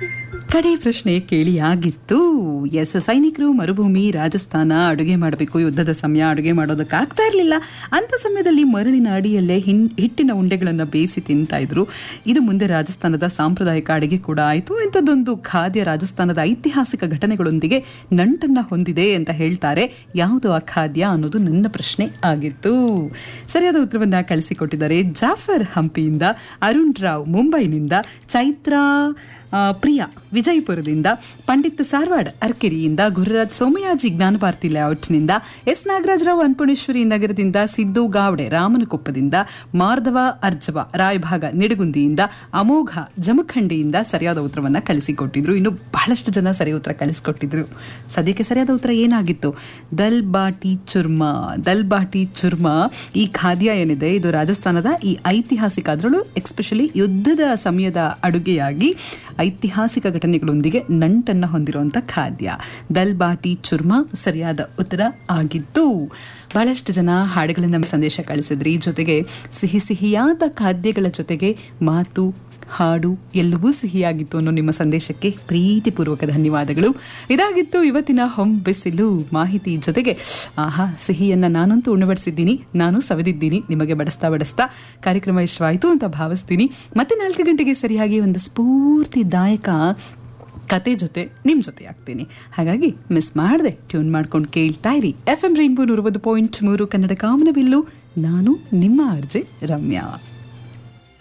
ಕಡೆ ಪ್ರಶ್ನೆ ಕೇಳಿ ಆಗಿತ್ತು ಎಸ್ ಸೈನಿಕರು ಮರುಭೂಮಿ ರಾಜಸ್ಥಾನ ಅಡುಗೆ ಮಾಡಬೇಕು ಯುದ್ಧದ ಸಮಯ ಅಡುಗೆ ಮಾಡೋದಕ್ಕೆ ಆಗ್ತಾ ಇರಲಿಲ್ಲ ಅಂತ ಸಮಯದಲ್ಲಿ ಮರಳಿನ ಅಡಿಯಲ್ಲೇ ಹಿನ್ ಹಿಟ್ಟಿನ ಉಂಡೆಗಳನ್ನು ಬೇಯಿಸಿ ತಿಂತಾ ಇದ್ರು ಇದು ಮುಂದೆ ರಾಜಸ್ಥಾನದ ಸಾಂಪ್ರದಾಯಿಕ ಅಡುಗೆ ಕೂಡ ಆಯಿತು ಇಂಥದ್ದೊಂದು ಖಾದ್ಯ ರಾಜಸ್ಥಾನದ ಐತಿಹಾಸಿಕ ಘಟನೆಗಳೊಂದಿಗೆ ನಂಟನ್ನ ಹೊಂದಿದೆ ಅಂತ ಹೇಳ್ತಾರೆ ಯಾವುದು ಆ ಖಾದ್ಯ ಅನ್ನೋದು ನನ್ನ ಪ್ರಶ್ನೆ ಆಗಿತ್ತು ಸರಿಯಾದ ಉತ್ತರವನ್ನ ಕಳಿಸಿಕೊಟ್ಟಿದ್ದಾರೆ ಜಾಫರ್ ಹಂಪಿಯಿಂದ ಅರುಣ್ ರಾವ್ ಮುಂಬೈನಿಂದ ಚೈತ್ರ ಆ, ಪ್ರಿಯಾ ವಿಜಯಪುರದಿಂದ ಪಂಡಿತ್ ಸಾರ್ವಾಡ್ ಅರ್ಕೆರಿಯಿಂದ ಗುರುರಾಜ್ ಸೋಮಯಾಜಿ ಜ್ಞಾನಭಾರತಿ ಲೇಔಟ್ನಿಂದ ಎಸ್ ನಾಗರಾಜರಾವ್ ಅನ್ಪುಣೇಶ್ವರಿ ನಗರದಿಂದ ಸಿದ್ದು ಗಾವಡೆ ರಾಮನಕೊಪ್ಪದಿಂದ ಮಾರ್ಧವ ಅರ್ಜವ ರಾಯಭಾಗ ನಿಡಗುಂದಿಯಿಂದ ಅಮೋಘ ಜಮಖಂಡಿಯಿಂದ ಸರಿಯಾದ ಉತ್ತರವನ್ನ ಕಳಿಸಿಕೊಟ್ಟಿದ್ರು ಇನ್ನು ಬಹಳಷ್ಟು ಜನ ಸರಿ ಉತ್ತರ ಕಳಿಸಿಕೊಟ್ಟಿದ್ರು ಸದ್ಯಕ್ಕೆ ಸರಿಯಾದ ಉತ್ತರ ಏನಾಗಿತ್ತು ದಲ್ ಬಾಟಿ ಚುರ್ಮಾ ದಲ್ ಬಾಟಿ ಚುರ್ಮಾ ಈ ಖಾದ್ಯ ಏನಿದೆ ಇದು ರಾಜಸ್ಥಾನದ ಈ ಐತಿಹಾಸಿಕ ಅದರಲ್ಲೂ ಎಕ್ಸ್ಪೆಷಲಿ ಯುದ್ಧದ ಸಮಯದ ಅಡುಗೆಯಾಗಿ ಐತಿಹಾಸಿಕ ಘಟನೆಗಳೊಂದಿಗೆ ನಂಟನ್ನ ಹೊಂದಿರುವಂತ ಖಾದ್ಯ ದಲ್ ಬಾಟಿ ಚುರ್ಮಾ ಸರಿಯಾದ ಉತ್ತರ ಆಗಿತ್ತು ಬಹಳಷ್ಟು ಜನ ಹಾಡುಗಳನ್ನ ಸಂದೇಶ ಕಳಿಸಿದ್ರಿ ಜೊತೆಗೆ ಸಿಹಿ ಸಿಹಿಯಾದ ಖಾದ್ಯಗಳ ಜೊತೆಗೆ ಮಾತು ಹಾಡು ಎಲ್ಲವೂ ಸಿಹಿಯಾಗಿತ್ತು ಅನ್ನೋ ನಿಮ್ಮ ಸಂದೇಶಕ್ಕೆ ಪ್ರೀತಿಪೂರ್ವಕ ಧನ್ಯವಾದಗಳು ಇದಾಗಿತ್ತು ಇವತ್ತಿನ ಹೊಂಬೆಸಿಲು ಮಾಹಿತಿ ಜೊತೆಗೆ ಆಹಾ ಸಿಹಿಯನ್ನ ನಾನಂತೂ ಉಣಬಡಿಸಿದ್ದೀನಿ ನಾನು ಸವೆದಿದ್ದೀನಿ ನಿಮಗೆ ಬಡಿಸ್ತಾ ಬಡಿಸ್ತಾ ಕಾರ್ಯಕ್ರಮ ಇಷ್ಟವಾಯಿತು ಅಂತ ಭಾವಿಸ್ತೀನಿ ಮತ್ತೆ ನಾಲ್ಕು ಗಂಟೆಗೆ ಸರಿಯಾಗಿ ಒಂದು ಸ್ಫೂರ್ತಿದಾಯಕ ಕತೆ ಜೊತೆ ನಿಮ್ಮ ಜೊತೆ ಆಗ್ತೀನಿ ಹಾಗಾಗಿ ಮಿಸ್ ಮಾಡದೆ ಟ್ಯೂನ್ ಮಾಡ್ಕೊಂಡು ಕೇಳ್ತಾ ಇರಿ ಎಫ್ ಎಂ ರೈನ್ಬೋ ನೂರ ಪಾಯಿಂಟ್ ಮೂರು ಕನ್ನಡ ಕಾಮನಬಿಲ್ಲು ನಾನು ನಿಮ್ಮ ಅರ್ಜೆ ರಮ್ಯಾ